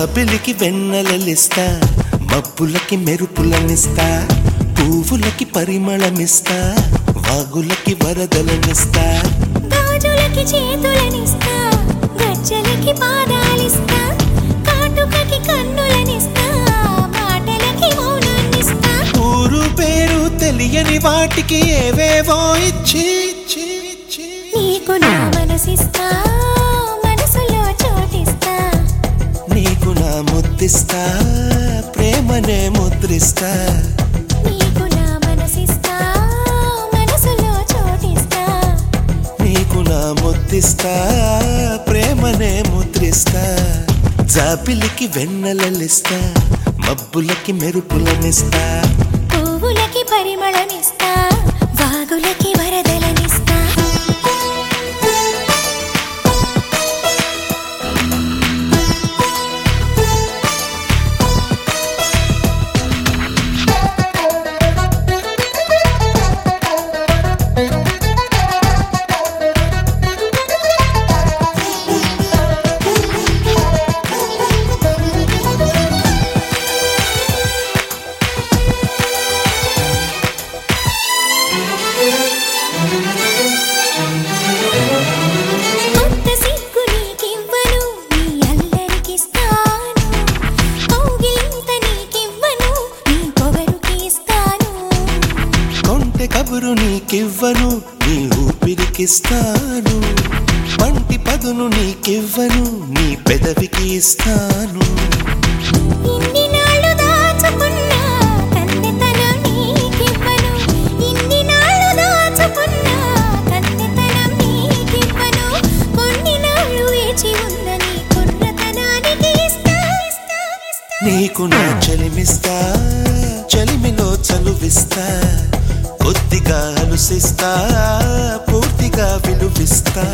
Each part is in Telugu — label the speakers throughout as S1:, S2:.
S1: జాబిలికి వెన్నెలలిస్తా మబ్బులకి మెరుపులనిస్తా పువ్వులకి పరిమళమిస్తా వాగులకి వరదలనిస్తా
S2: గాజులకి చేతులనిస్తా గజ్జలకి పాదాలిస్తా కాటుకకి కన్నులనిస్తా మాటలకి మౌనాన్నిస్తా
S1: ఊరు పేరు తెలియని వాటికి ఏవేవో ఇచ్చి ఇచ్చి, ఇచ్చి.
S2: నీకు నా మనసిస్తా మనసులో చోటిస్తా
S1: నీకు నా ముద్దిస్తా ప్రేమనే ముద్రిస్తా
S2: నీకు నా మనసిస్తా మనసులో చోటిస్తా
S1: నీకు నా ముద్దిస్తా ప్రేమనే ముద్రిస్తా జాబిలికి వెన్నెలలిస్తా మబ్బులకి మెరుపులనిస్తా
S2: పువ్వులకి పరిమళమిస్తా వాగులకి వరదలనిస్తా కొత్త సిగ్గు నీకివ్వను నీ అల్లరికిస్తాను కౌగిలింత నీకివ్వను నీ పొగరుకి ఇస్తాను
S1: కొంటె కబురు నీకివ్వను నీ ఊపిరికిస్తాను పంటి పదును నీకివ్వను నీ పెదవికి ఇస్తాను
S2: ఇన్ని నాళ్ళు దాచుకున్నా కన్నెతనం నీకివ్వను ఇన్ని నాళ్ళు దాచుకున్నా కన్నెతనం నీకివ్వను కొన్ని నాళ్ళు వేచి ఉన్న నీ కుర్రతనానికి ఇస్తా ఇస్తా ఇస్తా
S1: నీకు నా చలిమిస్తా చలిమిలో చలువిస్తా కొద్దిగా అలుసిస్తా పూర్తిగా విలువిస్తా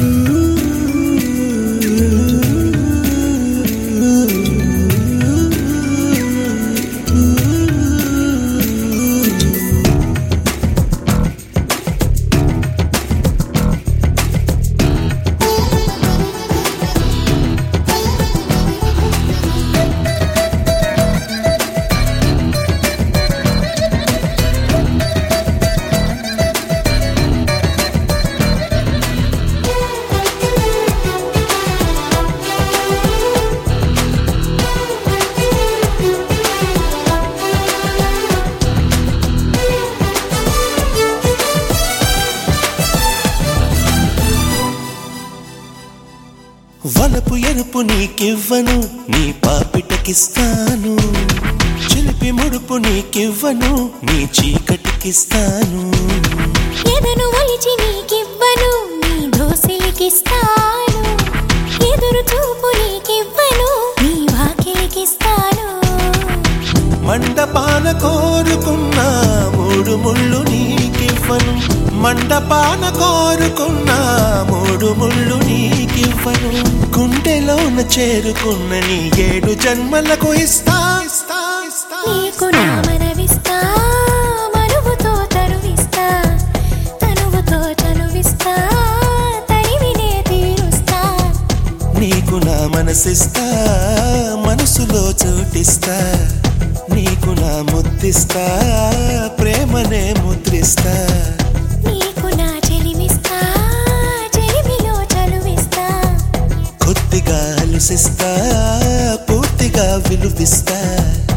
S1: వలపు ఎరుపు నీకివ్వను నీ పాపిటకిస్తాను చిలిపి ముడుపు నీకివ్వను నీ చీకటికిస్తాను
S2: ఎదను ఒలిచి నీకివ్వను నీ దోసిలికిస్తాను ఎదురు చూపు నీకివ్వను నీ వాకిలికిస్తాను
S1: మండపాన కోరుకున్న మూడు ముళ్ళు నీకివ్వను మండపాన కోరుకున్న మూడు ముళ్ళు నీకివ్వను గుండెలోన చేరుకున్న నీ ఏడు జన్మలకు ఇస్తా ఇస్తా ఇస్తా
S2: నీకు నా మనవిస్తా మనువుతో తనువిస్తా తనువుతో చనువిస్తా తనివినే తీరుస్తా
S1: నీకు నా మనసిస్తా మనసులో చోటిస్తా నీకు నా ముద్దిస్తా ప్రేమనే ముద్రిస్తా
S2: నీకు నా చెలిమిస్తా చెలిమిలో చనువిస్తా
S1: కొద్దిగా అలసిస్తా పూర్తిగా విలువిస్తా